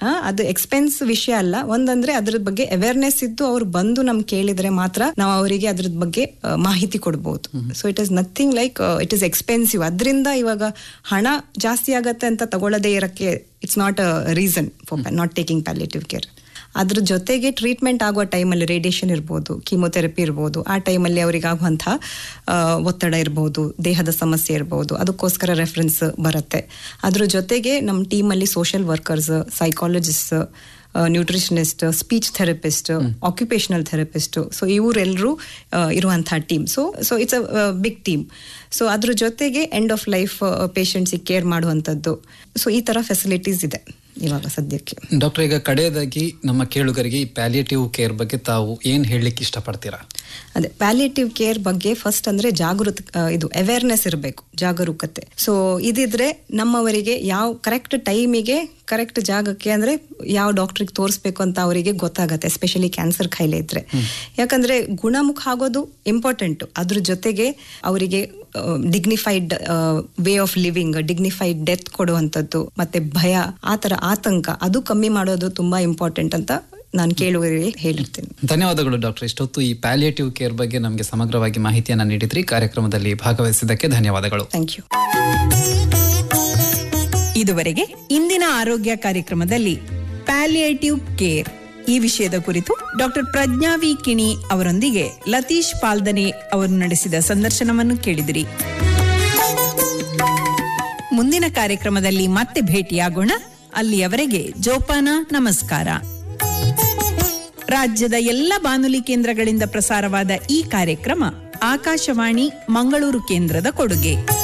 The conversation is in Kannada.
ಹಾ ಅದು ಎಕ್ಸ್ಪೆನ್ಸ್ ವಿಷಯ ಅಲ್ಲ ಒಂದಂದ್ರೆ ಅದ್ರ ಬಗ್ಗೆ ಅವೇರ್ನೆಸ್ ಇದ್ದು ಅವ್ರು ಬಂದು ನಮ್ ಕೇಳಿದ್ರೆ ಮಾತ್ರ ನಾವು ಅವರಿಗೆ ಅದ್ರ ಬಗ್ಗೆ ಆ, ಮಾಹಿತಿ ಕೊಡ್ಬೋದು so it is nothing like it is expensive ಅದರಿಂದ ಇವಾಗ ಹಣ ಜಾಸ್ತಿ ಆಗತ್ತೆ ಅಂತ ತಗೊಳ್ಳದೇ ಇರಕ್ಕೆ it's not a reason for not taking palliative care ಅದ್ರ ಜೊತೆಗೆ ಟ್ರೀಟ್ಮೆಂಟ್ ಆಗುವ ಟೈಮಲ್ಲಿ ರೇಡಿಯೇಷನ್ ಇರ್ಬೋದು ಕೀಮೊಥೆರಪಿ ಇರ್ಬೋದು ಆ ಟೈಮಲ್ಲಿ ಅವರಿಗೆ ಆಗುವಂತಹ ಆ, ಒತ್ತಡ ಇರ್ಬೋದು ದೇಹದ ಸಮಸ್ಯೆ ಇರ್ಬೋದು ಅದಕ್ಕೋಸ್ಕರ ರೆಫರೆನ್ಸ್ ಬರುತ್ತೆ ಅದ್ರ ಜೊತೆಗೆ ನಮ್ಮ ಟೀಮಲ್ಲಿ social workers psychologist nutritionist speech therapist occupational therapist so ಇವರೆಲ್ಲರೂ ಇರುವಂತಹ team so so it's a big team so ಅದ್ರ ಜೊತೆಗೆ ಎಂಡ್ ಆಫ್ ಲೈಫ್ ಪೇಷಂಟ್ಸಿಗೆ ಕೇರ್ ಮಾಡುವಂಥದ್ದು ಸೊ ಈ ಥರ ಫೆಸಿಲಿಟೀಸ್ ಇದೆ ಇವಾಗ ಸದ್ಯಕ್ಕೆ ಡಾಕ್ಟರ್ ಈಗ ಕಡೆಯದಾಗಿ ನಮ್ಮ ಕೇಳುಗರಿಗೆ ಈ ಪ್ಯಾಲಿಯೇಟಿವ್ ಕೇರ್ ಬಗ್ಗೆ ತಾವು ಏನ್ ಹೇಳಲಿಕ್ಕೆ ಇಷ್ಟಪಡ್ತೀರಾ ಅದೇ ಪ್ಯಾಲಿಯೇಟಿವ್ ಕೇರ್ ಬಗ್ಗೆ ಫಸ್ಟ್ ಅಂದ್ರೆ ಜಾಗೃತ ಆ, ಇದು ಅವೇರ್ನೆಸ್ ಇರಬೇಕು ಜಾಗರೂಕತೆ ಸೊ ಇದಿದ್ರೆ ನಮ್ಮವರಿಗೆ ಯಾವ ಕರೆಕ್ಟ್ ಟೈಮಿಗೆ ಕರೆಕ್ಟ್ ಜಾಗಕ್ಕೆ ಅಂದ್ರೆ ಯಾವ ಡಾಕ್ಟ್ರಿಗೆ ತೋರಿಸ್ಬೇಕು ಅಂತ ಅವರಿಗೆ ಗೊತ್ತಾಗತ್ತೆ ಎಸ್ಪೆಷಲಿ ಕ್ಯಾನ್ಸರ್ ಕಾಯಿಲೆ ಇದ್ರೆ ಯಾಕಂದ್ರೆ ಗುಣಮುಖ ಆಗೋದು ಇಂಪಾರ್ಟೆಂಟ್ ಅದ್ರ ಜೊತೆಗೆ ಅವರಿಗೆ dignified way of living dignified death ಕೊಡುವಂಥದ್ದು ಮತ್ತೆ ಭಯ ಆ ತರ ಆತಂಕ ಅದು ಕಮ್ಮಿ ಮಾಡೋದು ತುಂಬಾ ಇಂಪಾರ್ಟೆಂಟ್ ಅಂತ ನಾನು ಕೇಳುವರಿಗೆ ಹೇಳಿರ್ತೀನಿ ಧನ್ಯವಾದಗಳು ಡಾಕ್ಟರ್ ಇಷ್ಟೊತ್ತು ಈ ಪ್ಯಾಲಿಯೇಟಿವ್ ಕೇರ್ ಬಗ್ಗೆ ನಮಗೆ ಸಮಗ್ರವಾಗಿ ಮಾಹಿತಿಯನ್ನ ನೀಡಿದ್ರಿ ಕಾರ್ಯಕ್ರಮದಲ್ಲಿ ಭಾಗವಹಿಸಿದ್ದಕ್ಕೆ ಧನ್ಯವಾದಗಳು ಥ್ಯಾಂಕ್ ಯು ಇದುವರೆಗೆ ಇಂದಿನ ಆರೋಗ್ಯ ಕಾರ್ಯಕ್ರಮದಲ್ಲಿ ಪ್ಯಾಲಿಯೇಟಿವ್ ಕೇರ್ ಈ ವಿಷಯದ ಕುರಿತು ಡಾಕ್ಟರ್ ಪ್ರಜ್ಞಾ ವಿ ಕಿಣಿ ಅವರೊಂದಿಗೆ ಲತೀಶ್ ಪಾಲ್ದನೆ ಅವರು ನಡೆಸಿದ ಸಂದರ್ಶನವನ್ನು ಕೇಳಿದಿರಿ ಮುಂದಿನ ಕಾರ್ಯಕ್ರಮದಲ್ಲಿ ಮತ್ತೆ ಭೇಟಿಯಾಗೋಣ ಅಲ್ಲಿಯವರೆಗೆ ಜೋಪಾನ ನಮಸ್ಕಾರ ರಾಜ್ಯದ ಎಲ್ಲ ಬಾನುಲಿ ಕೇಂದ್ರಗಳಿಂದ ಪ್ರಸಾರವಾದ ಈ ಕಾರ್ಯಕ್ರಮ ಆಕಾಶವಾಣಿ ಮಂಗಳೂರು ಕೇಂದ್ರದ ಕೊಡುಗೆ